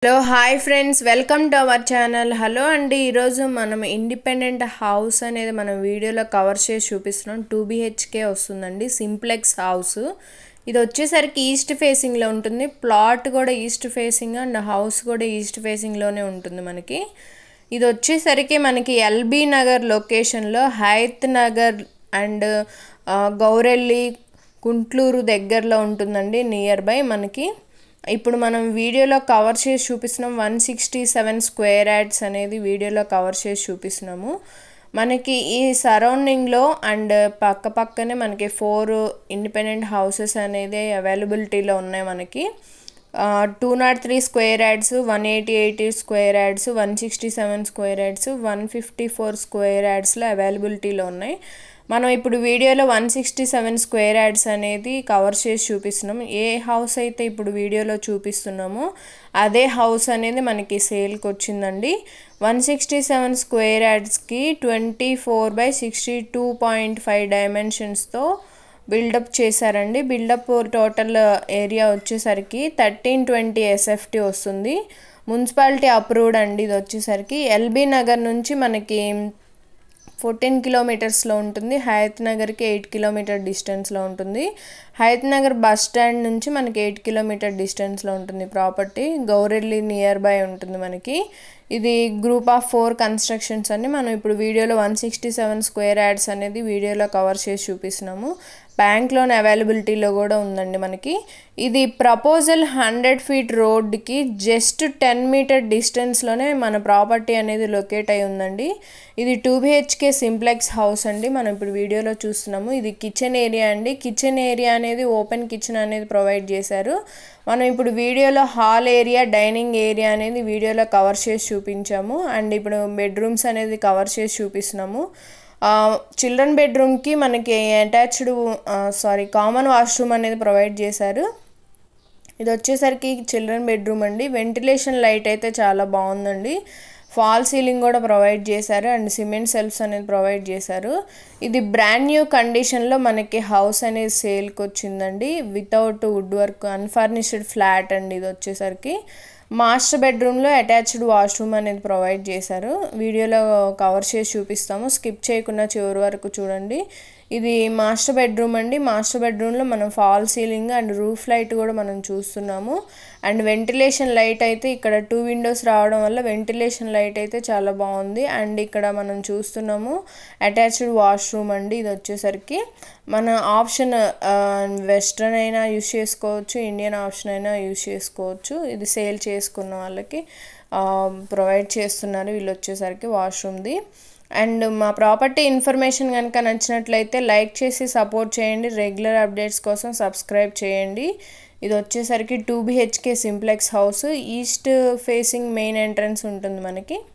hello hi friends welcome to our channel hello అండి ఈరోజు మనం ఇండిపెండెంట్ హౌస్ అనేది మనం వీడియోలో కవర్ చేసి చూపిస్తున్నాం టూ బిహెచ్కే వస్తుందండి సింప్లెక్స్ హౌస్ ఇది వచ్చేసరికి ఈస్ట్ ఫేసింగ్లో ఉంటుంది ప్లాట్ కూడా ఈస్ట్ ఫేసింగ్ అండ్ హౌస్ కూడా ఈస్ట్ ఫేసింగ్లోనే ఉంటుంది మనకి ఇది వచ్చేసరికి మనకి ఎల్బీ నగర్ లొకేషన్లో హైత్ నగర్ అండ్ గౌరెల్లి కుంట్లూరు దగ్గరలో ఉంటుందండి నియర్ బై మనకి ఇప్పుడు మనం వీడియోలో కవర్ చేసి చూపిస్తున్నాం one sixty seven square yards అనేది వీడియోలో కవర్ చేసి చూపిస్తున్నాము మనకి ఈ సరౌండింగ్లో అండ్ పక్క పక్కనే మనకి ఫోర్ ఇండిపెండెంట్ హౌసెస్ అనేది అవైలబిలిటీలో ఉన్నాయి మనకి two naught three square yards one eighty eighty square yards one sixty seven square yards one fifty four square యాడ్స్లో అవైలబిలిటీలో ఉన్నాయి మనం ఇప్పుడు వీడియోలో one sixty seven square yards అనేది కవర్ చేసి చూపిస్తున్నాం ఏ హౌస్ అయితే ఇప్పుడు వీడియోలో చూపిస్తున్నామో అదే హౌస్ అనేది మనకి సేల్కి వచ్చిందండి వన్ సిక్స్టీ సెవెన్ స్క్వేర్ యాడ్స్కి twenty four by sixty two point five డైమెన్షన్స్తో బిల్డప్ చేశారండి బిల్డప్ టోటల్ ఏరియా వచ్చేసరికి థర్టీన్ ట్వంటీ ఎస్ఎఫ్టీ వస్తుంది మున్సిపాలిటీ అప్రూవ్డ్ అండి ఇది వచ్చేసరికి ఎల్బీ నగర్ నుంచి మనకి ఫోర్టీన్ కిలోమీటర్స్లో ఉంటుంది హయత్ నగర్కి ఎయిట్ కిలోమీటర్ డిస్టెన్స్లో ఉంటుంది హయత్ నగర్ బస్ స్టాండ్ నుంచి మనకి ఎయిట్ కిలోమీటర్ డిస్టెన్స్లో ఉంటుంది ప్రాపర్టీ గౌరెల్లి నియర్ బై ఉంటుంది మనకి ఇది గ్రూప్ ఆఫ్ ఫోర్ కన్స్ట్రక్షన్స్ అన్ని మనం ఇప్పుడు వీడియోలో one sixty seven square yards అనేది వీడియోలో కవర్ చేసి చూపిస్తున్నాము బ్యాంక్ లోన్ అవైలబిలిటీలో కూడా ఉందండి మనకి ఇది ప్రపోజల్ హండ్రెడ్ ఫీట్ రోడ్కి జస్ట్ టెన్ మీటర్ డిస్టెన్స్లోనే మన ప్రాపర్టీ అనేది లొకేట్ అయి ఉందండి ఇది టూ బిహెచ్కే సింప్లెక్స్ హౌస్ అండి మనం ఇప్పుడు వీడియోలో చూస్తున్నాము ఇది కిచెన్ ఏరియా అండి కిచెన్ ఏరియా అనేది ఓపెన్ కిచెన్ అనేది ప్రొవైడ్ చేశారు మనం ఇప్పుడు వీడియోలో హాల్ ఏరియా డైనింగ్ ఏరియా అనేది వీడియోలో కవర్ చేసి చూపించాము అండ్ ఇప్పుడు బెడ్రూమ్స్ అనేది కవర్ చేసి చూపిస్తున్నాము చిల్డ్రన్ బెడ్రూమ్కి మనకి అటాచ్డ్ సారీ కామన్ వాష్రూమ్ అనేది ప్రొవైడ్ చేశారు ఇది వచ్చేసరికి చిల్డ్రన్ బెడ్రూమ్ అండి వెంటిలేషన్ లైట్ అయితే చాలా బాగుందండి ఫాల్ సీలింగ్ కూడా ప్రొవైడ్ చేశారు అండ్ సిమెంట్ సెల్ఫ్స్ అనేది ప్రొవైడ్ చేశారు ఇది బ్రాండ్ న్యూ కండిషన్లో మనకి హౌస్ అనేది సేల్కి వచ్చిందండి without wood work unfurnished flat అండి ఇది వచ్చేసరికి మాస్టర్ బెడ్రూమ్లో అటాచ్డ్ వాష్రూమ్ అనేది ప్రొవైడ్ చేశారు వీడియోలో కవర్ చేసి చూపిస్తాము స్కిప్ చేయకుండా చివరి వరకు చూడండి ఇది మాస్టర్ బెడ్రూమ్ అండి మాస్టర్ బెడ్రూమ్లో మనం fall ceiling and roof light కూడా మనం చూస్తున్నాము అండ్ వెంటిలేషన్ లైట్ అయితే ఇక్కడ టూ విండోస్ రావడం వల్ల వెంటిలేషన్ లైట్ అయితే చాలా బాగుంది అండ్ ఇక్కడ మనం చూస్తున్నాము అటాచ్డ్ వాష్రూమ్ అండి ఇది వచ్చేసరికి మన ఆప్షన్ వెస్ట్రన్ అయినా యూస్ చేసుకోవచ్చు ఇండియన్ ఆప్షన్ అయినా యూస్ చేసుకోవచ్చు ఇది సేల్ చేసుకున్న వాళ్ళకి ప్రొవైడ్ చేస్తున్నారు వీళ్ళు వచ్చేసరికి వాష్రూమ్ది అండ్ మా ప్రాపర్టీ ఇన్ఫర్మేషన్ కనుక నచ్చినట్లయితే లైక్ చేసి సపోర్ట్ చేయండి రెగ్యులర్ అప్డేట్స్ కోసం సబ్స్క్రైబ్ చేయండి ఇది వచ్చేసరికి two BHK simplex house east facing main entrance ఉంటుంది మనకి